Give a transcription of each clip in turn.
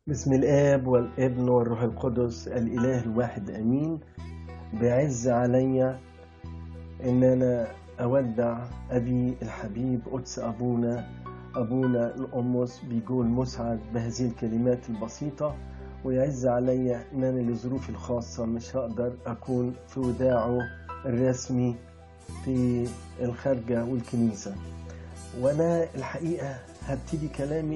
بسم الآب والابن والروح القدس الإله الواحد أمين بعز علي إن أنا أودع أبي الحبيب قدس أبونا أبونا الأمس بيقول مسعد بهذه الكلمات البسيطة ويعز علي إن أنا لظروفي الخاصة مش هقدر أكون في وداعه الرسمي في الخارجة والكنيسة وأنا الحقيقة هبتدي كلامي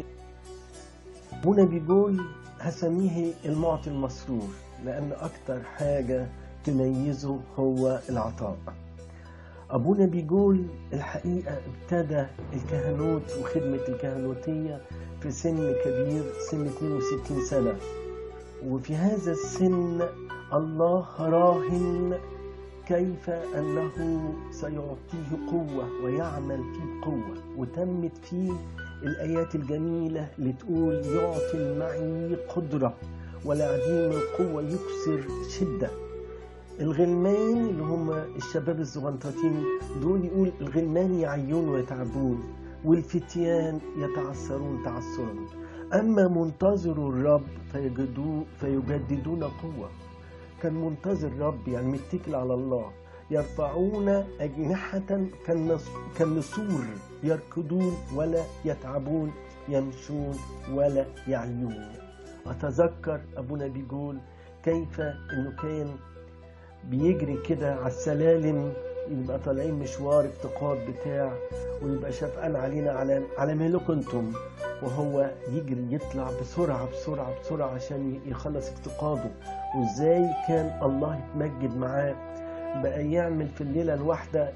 هنا بيقول هسميه المعطي المسرور لأن أكتر حاجة تميزه هو العطاء أبونا بيقول الحقيقة ابتدى الكهنوت وخدمة الكهنوتية في سن كبير سن 62 سنة وفي هذا السن الله راهن كيف أنه سيعطيه قوة ويعمل فيه قوة وتمت فيه الآيات الجميلة اللي تقول يعطي المعي قدرة والعديم القوة يكسر شدة الغلمان اللي هم الشباب الزغنطاطين دول يقول الغلمان يعيون ويتعبون والفتيان يتعثرون تعثرا أما منتظر الرب فيجدو فيجددون قوة كان منتظر الرب يعني متكل على الله يرفعون أجنحة كالنسور يركضون ولا يتعبون يمشون ولا يعيون أتذكر أبونا بيقول كيف أنه كان بيجري كده على السلالم يبقى طالعين مشوار افتقاد بتاع ويبقى شفقان علينا على على مهلكم انتم وهو يجري يطلع بسرعة بسرعة بسرعة عشان يخلص افتقاده وازاي كان الله يتمجد معاه بقى يعمل في الليلة الواحدة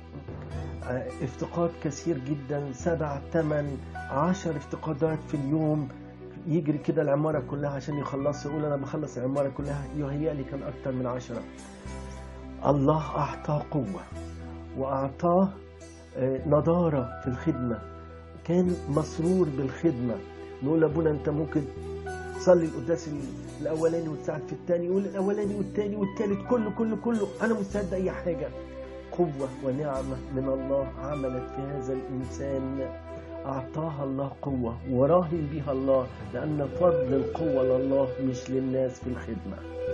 افتقاد كثير جدا سبع ثمان عشر افتقادات في اليوم يجري كده العمارة كلها عشان يخلصها يقول أنا بخلص العمارة كلها يهيألي كان أكتر من عشرة الله أعطاه قوة وأعطاه نضارة في الخدمة كان مسرور بالخدمة نقول لأبونا أنت ممكن تصلي القداس الاولاني وتساعد في الثاني يقول الاولاني والثاني والثالث كله كله كله انا مستعد اي حاجه قوه ونعمه من الله عملت في هذا الانسان اعطاها الله قوه وراهن بها الله لان فضل القوه لله مش للناس في الخدمه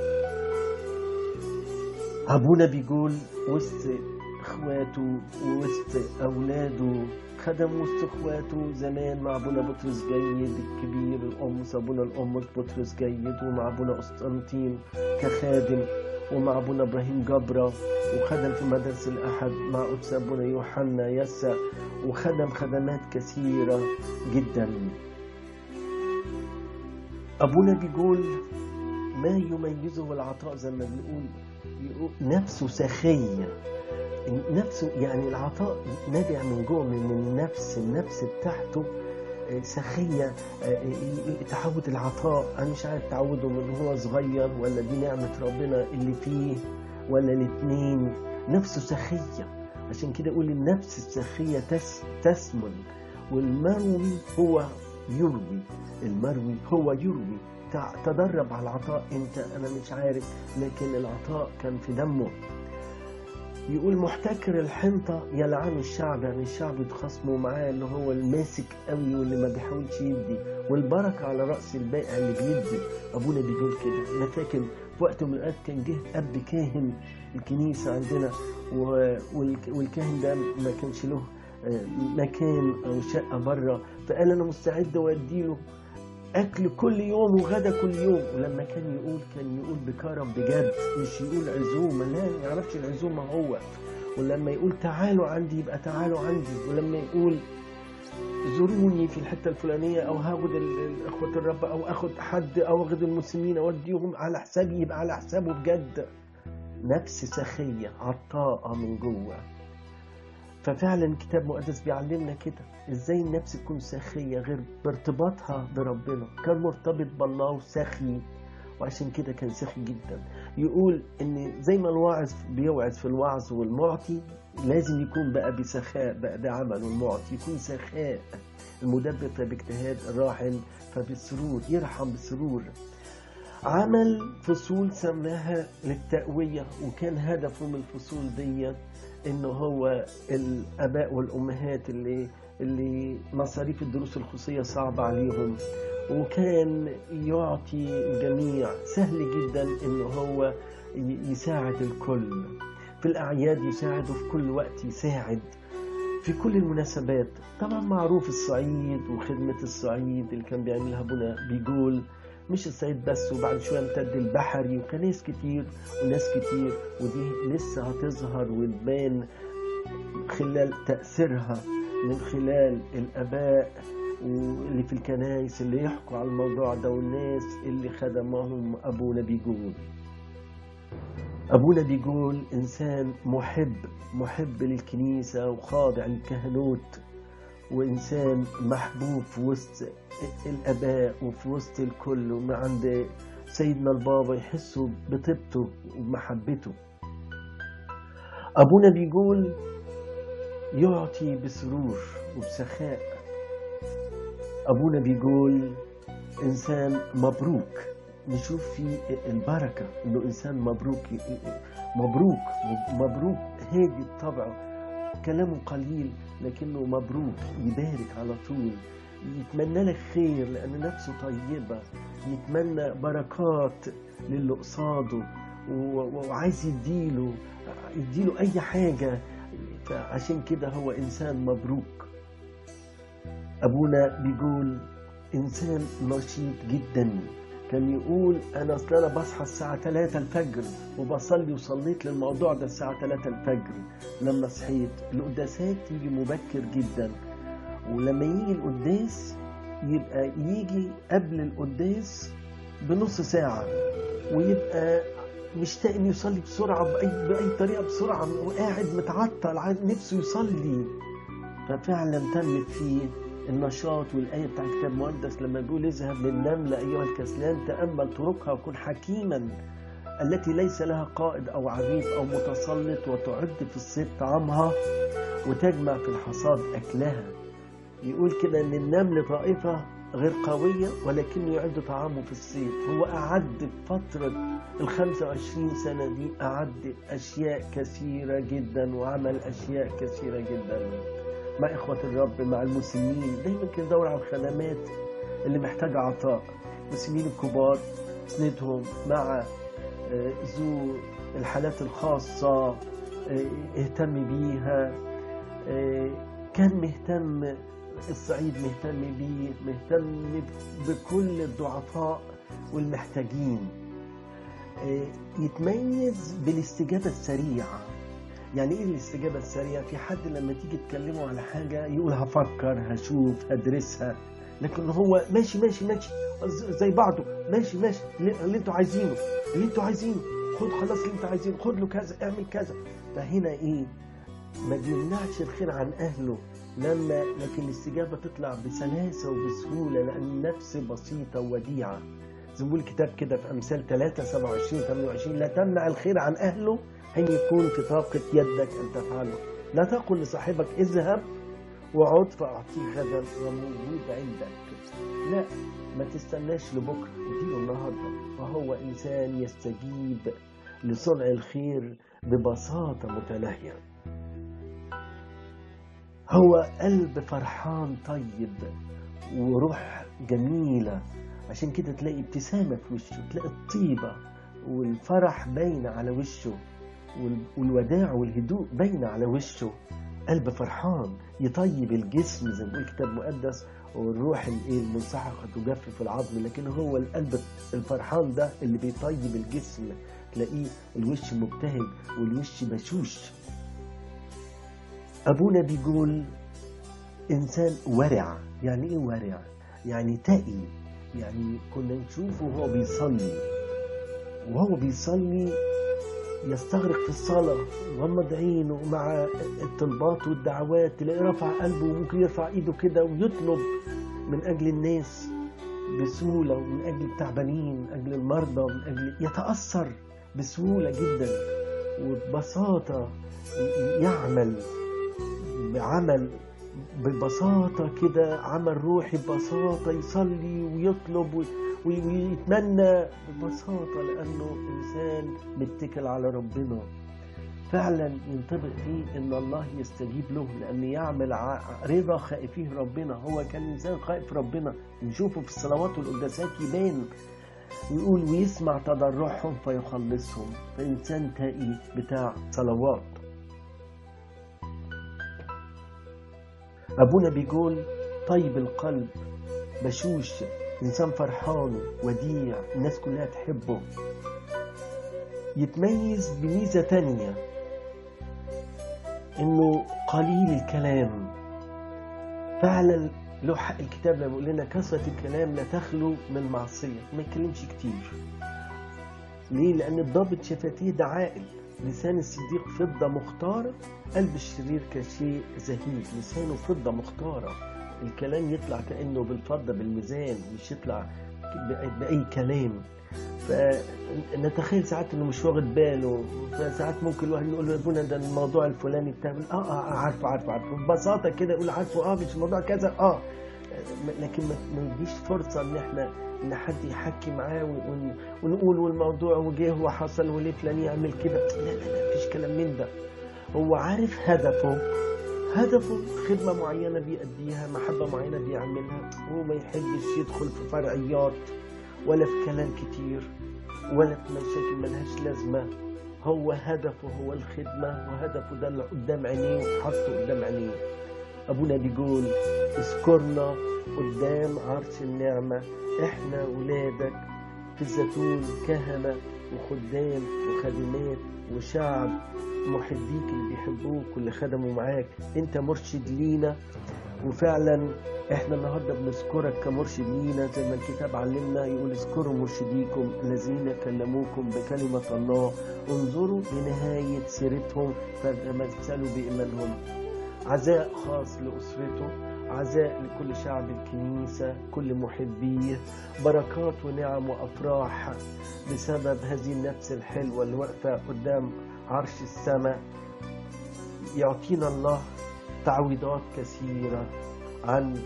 ابونا بيقول وسط اخواته ووسط اولاده خدم وسط اخواته زمان مع ابونا بطرس جيد الكبير الامس ابونا الامس بطرس جيد ومع ابونا قسطنطين كخادم ومع ابونا ابراهيم جبره وخدم في مدرسة الأحد مع قدس أبونا يوحنا يسا وخدم خدمات كثيرة جدا أبونا بيقول ما يميزه العطاء زي ما بنقول نفسه سخية نفسه يعني العطاء نابع من جوه من النفس النفس بتاعته سخية تعود العطاء أنا مش عارف تعوده من هو صغير ولا دي نعمة ربنا اللي فيه ولا الاتنين نفسه سخية عشان كده أقول النفس السخية تس تسمن والمروي هو يروي المروي هو يروي تدرب على العطاء انت انا مش عارف لكن العطاء كان في دمه يقول محتكر الحنطة يلعن الشعب يعني الشعب يتخاصموا معاه اللي هو الماسك قوي واللي ما بيحاولش يدي والبركة على رأس البائع اللي بيدي أبونا بيقول كده أنا فاكر في وقت من الأوقات كان جه أب كاهن الكنيسة عندنا والكاهن ده ما كانش له مكان أو شقة بره فقال أنا مستعد أوديله اكل كل يوم وغدا كل يوم ولما كان يقول كان يقول بكرم بجد مش يقول عزومه لا ما يعرفش العزومه هو ولما يقول تعالوا عندي يبقى تعالوا عندي ولما يقول زوروني في الحته الفلانيه او هاخد اخوه الرب او اخد حد او اخد المسلمين اوديهم على حسابي يبقى على حسابه بجد نفس سخيه عطاءه من جوه ففعلا الكتاب المقدس بيعلمنا كده ازاي النفس تكون سخية غير بارتباطها بربنا كان مرتبط بالله وسخي وعشان كده كان سخي جدا يقول ان زي ما الواعظ بيوعظ في الوعظ والمعطي لازم يكون بقى بسخاء بقى ده عمل المعطي يكون سخاء المدبر فباجتهاد الراحل فبالسرور يرحم بالسرور عمل فصول سماها للتقوية وكان هدفه من الفصول دي انه هو الاباء والامهات اللي اللي مصاريف الدروس الخصوصيه صعبه عليهم وكان يعطي الجميع سهل جدا إنه هو يساعد الكل في الأعياد يساعد وفي كل وقت يساعد في كل المناسبات طبعا معروف الصعيد وخدمة الصعيد اللي كان بيعملها ابونا بيقول مش الصعيد بس وبعد شوية امتد البحري وكنايس كتير وناس كتير ودي لسه هتظهر وتبان خلال تأثيرها من خلال الآباء واللي في الكنايس اللي يحكوا على الموضوع ده والناس اللي خدمهم أبونا بيقول أبونا بيقول إنسان محب محب للكنيسة وخاضع للكهنوت وإنسان محبوب في وسط الآباء وفي وسط الكل وما عند سيدنا البابا يحسوا بطيبته ومحبته أبونا بيقول يعطي بسرور وبسخاء أبونا بيقول إنسان مبروك نشوف فيه البركة إنه إنسان مبروك مبروك مبروك هادي الطبع كلامه قليل لكنه مبروك يبارك على طول يتمنى لك خير لأن نفسه طيبة يتمنى بركات للي قصاده وعايز يديله يديله أي حاجة فعشان كده هو إنسان مبروك أبونا بيقول إنسان نشيط جدا كان يقول أنا أصل أنا بصحى الساعة 3 الفجر وبصلي وصليت للموضوع ده الساعة 3 الفجر لما صحيت القداسات تيجي مبكر جدا ولما يجي القداس يبقى يجي قبل القداس بنص ساعة ويبقى مشتاق انه يصلي بسرعة بأي, بأي طريقة بسرعة وقاعد متعطل نفسه يصلي ففعلا تمت فيه النشاط والآية بتاع الكتاب المقدس لما بيقول اذهب للنملة أيها الكسلان تأمل طرقها وكن حكيما التي ليس لها قائد أو عريف أو متسلط وتعد في الصيد طعامها وتجمع في الحصاد أكلها يقول كده إن النمل طائفة غير قوية ولكنه يعد طعامه في الصيد هو أعد فترة ال 25 سنة دي أعد أشياء كثيرة جدا وعمل أشياء كثيرة جدا مع إخوة الرب مع المسلمين دايما كده دور على الخدمات اللي محتاجة عطاء المسلمين الكبار سندهم مع ذو الحالات الخاصة اهتم بيها كان مهتم الصعيد مهتم بيه مهتم بكل الضعفاء والمحتاجين يتميز بالاستجابة السريعة يعني ايه الاستجابة السريعة في حد لما تيجي تكلمه على حاجة يقول هفكر هشوف هدرسها لكن هو ماشي ماشي ماشي زي بعضه ماشي ماشي اللي انتوا عايزينه اللي انتوا عايزينه خد خلاص اللي انتوا عايزينه خد له كذا اعمل كذا فهنا ايه ما بيمنعش الخير عن اهله لما لكن الاستجابة تطلع بسلاسة وبسهولة لأن النفس بسيطة ووديعة زي ما بيقول الكتاب كده في أمثال 3 27 28 لا تمنع الخير عن أهله أن يكون في طاقة يدك أن تفعله لا تقل لصاحبك اذهب وعد فأعطيه غدا وموجود عندك لا ما تستناش لبكرة اديله النهاردة فهو إنسان يستجيب لصنع الخير ببساطة متناهية هو قلب فرحان طيب وروح جميلة عشان كده تلاقي ابتسامة في وشه تلاقي الطيبة والفرح باين على وشه والوداع والهدوء باين على وشه قلب فرحان يطيب الجسم زي ما بيقول الكتاب المقدس والروح الايه المنسحقه تجفف العظم لكن هو القلب الفرحان ده اللي بيطيب الجسم تلاقيه الوش مبتهج والوش بشوش ابونا بيقول انسان ورع يعني ايه ورع يعني تقي يعني كنا نشوفه وهو بيصلي وهو بيصلي يستغرق في الصلاة غمض عينه مع الطلبات والدعوات تلاقيه رفع قلبه وممكن يرفع ايده كده ويطلب من أجل الناس بسهولة ومن أجل التعبانين من أجل المرضى من أجل يتأثر بسهولة جدا وببساطة يعمل بعمل ببساطة كده عمل روحي ببساطة يصلي ويطلب ويتمنى ببساطة لأنه إنسان متكل على ربنا فعلا ينطبق فيه ان الله يستجيب له لان يعمل رضا خائفيه ربنا هو كان انسان خائف ربنا نشوفه في الصلوات والقداسات يبان ويقول ويسمع تضرعهم فيخلصهم فانسان تائي بتاع صلوات ابونا بيقول طيب القلب بشوش انسان فرحان وديع الناس كلها تحبه يتميز بميزة تانية انه قليل الكلام فعلا له حق الكتاب لما يقول لنا كثرة الكلام لا تخلو من معصية ما يتكلمش كتير ليه؟ لأن الضابط شفتيه ده عاقل لسان الصديق فضة مختارة قلب الشرير كشيء زهيد لسانه فضة مختارة الكلام يطلع كأنه بالفضة بالميزان مش يطلع بأي كلام فنتخيل ساعات انه مش واخد باله فساعات ممكن الواحد يقول له يا ابونا ده الموضوع الفلاني بتاع اه اه عارفه عارفه عارفه ببساطه كده يقول عارفه اه مش الموضوع كذا اه لكن ما يديش فرصه ان احنا ان حد يحكي معاه ونقول والموضوع وجه وحصل وليه فلان يعمل كده لا لا لا مفيش كلام من ده هو عارف هدفه هدفه خدمة معينة بيأديها محبة معينة بيعملها هو ما يحبش يدخل في فرعيات ولا في كلام كتير ولا في مشاكل ملهاش لازمة هو هدفه هو الخدمة وهدفه ده اللي قدام عينيه وحطه قدام عينيه أبونا بيقول اذكرنا قدام عرش النعمة احنا ولادك في الزيتون كهنة وخدام وخادمات وشعب محبيك اللي بيحبوك واللي خدموا معاك انت مرشد لينا وفعلا احنا النهارده بنذكرك كمرشد لينا زي ما الكتاب علمنا يقول اذكروا مرشديكم الذين كلموكم بكلمة الله انظروا لنهاية سيرتهم فتمثلوا بإيمانهم عزاء خاص لأسرته عزاء لكل شعب الكنيسة كل محبيه بركات ونعم وأفراح بسبب هذه النفس الحلوة اللي واقفة قدام عرش السماء يعطينا الله تعويضات كثيرة عن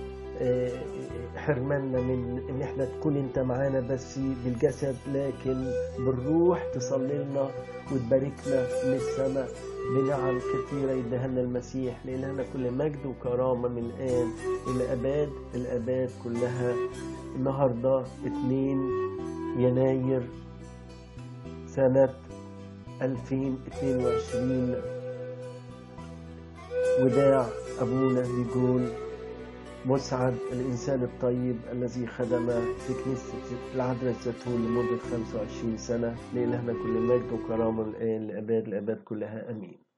حرماننا من ان احنا تكون انت معانا بس بالجسد لكن بالروح تصلي لنا وتباركنا من السماء بنعم كثيرة يديها لنا المسيح لإلهنا كل مجد وكرامة من الآن إلى أباد الأباد كلها النهاردة 2 يناير سنة 2022 وداع أبونا بيقول مسعد الإنسان الطيب الذي خدم في كنيسة العذراء الزيتون لمدة 25 سنة لإلهنا كل مجد وكرامة الآن لأباد الأباد كلها أمين